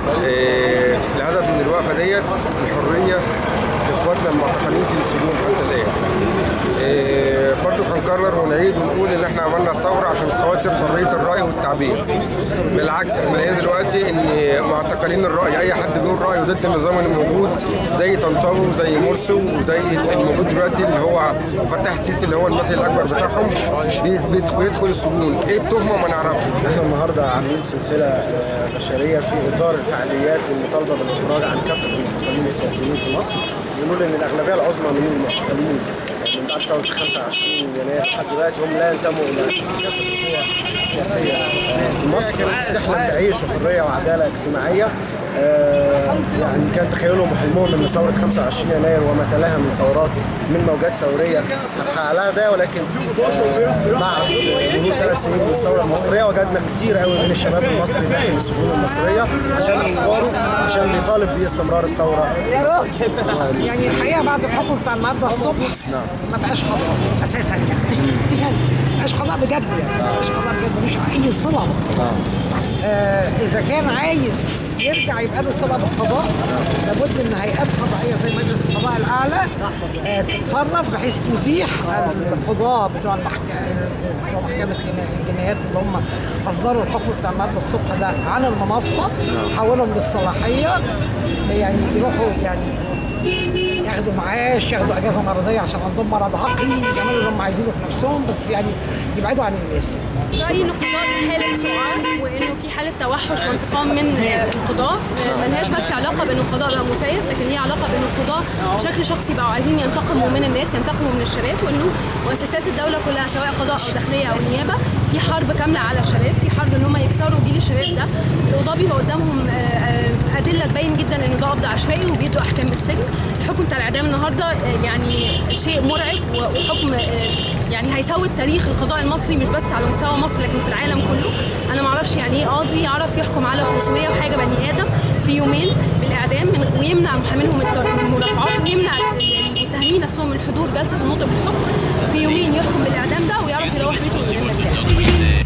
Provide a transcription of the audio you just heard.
آه، الهدف من الوقفه ديت الحريه لاخواتنا المعتقلين في السجون حتى الان آه، برضو هنكرر ونعيد ونقول ان احنا عملنا ثوره عشان خاطر حريه الراي والتعبير بالعكس احنا لقينا دلوقتي ان معتقلين الراي اي حد بيقول رايه ضد النظام اللي موجود زي طنطاوي وزي مرسي وزي الموجود دلوقتي اللي هو فتح السيسي اللي هو المثل الاكبر بتاعهم بي- بيدخل بيدخل السجون ايه التهمه ما نعرفش احنا النهارده عاملين سلسله آه، بشريه في اطار الفعاليات للمطالبه بالافراج عن كافه المعتقلين السياسيين في مصر بنقول ان الاغلبيه العظمى من المعتقلين من بعد ثوره 25 يناير لحد دلوقتي هم لا ينتموا الى كافه القوى السياسيه آه، في مصر تحلم بعيش وحريه وعداله اجتماعيه آه، يعني كان تخيلهم وحلمهم ان ثوره 25 يناير وما تلاها من ثورات من موجات ثوريه هتحقق لها ده ولكن آه، مع مرور ثلاث سنين من الثوره المصريه وجدنا كتير قوي من الشباب المصري داخل السجون المصريه عشان افكاره عشان بيطالب باستمرار الثوره المصريه يعني الحقيقه بعد الحكم بتاع النهارده الصبح ما بقاش قضاء اساسا يعني يعني ما بقاش قضاء بجد يعني ما بقاش قضاء بجد ملوش اي صله آه اذا كان عايز يرجع يبقى له صله بالقضاء لابد ان هيئات قضائيه زي مجلس القضاء الاعلى آه تتصرف بحيث تزيح القضاه بتوع المحكمه بتوع محكمه الجنايات اللي هم اصدروا الحكم بتاع النهارده الصبح ده عن المنصه حولهم للصلاحيه يعني يروحوا يعني ياخدوا معاش ياخدوا اجازه مرضيه عشان عندهم مرض عقلي يعملوا اللي هم عايزينه في نفسهم بس يعني يبعدوا عن الناس رأيي إن القضاء في حالة سعار وإنه في حالة توحش وانتقام من آه، القضاء آه، ملهاش بس علاقة بإن القضاء بقى مسيس لكن ليه علاقة بإن القضاء بشكل شخصي بقوا عايزين ينتقموا من الناس ينتقموا من الشباب وإنه مؤسسات الدولة كلها سواء قضاء أو داخلية أو نيابة في حرب كاملة على الشباب في حرب إن هم يكسروا جيل الشباب ده القضاء بيبقى قدامهم آه، آه، أدلة تبين جدا إنه ده قبض عشوائي وبيدوا أحكام بالسجن الحكم بتاع الإعدام النهارده آه، يعني شيء مرعب وحكم آه، يعني هيسوي التاريخ القضاء المصري مش بس على مستوى مصر لكن في العالم كله انا ما اعرفش يعني ايه قاضي يعرف يحكم على 500 وحاجه بني ادم في يومين بالاعدام من ويمنع محامينهم الت- المرافعات ويمنع المتهمين نفسهم من حضور جلسه النطق بالحكم في يومين يحكم بالاعدام ده ويعرف يروح بيته من غير ما يتضايق.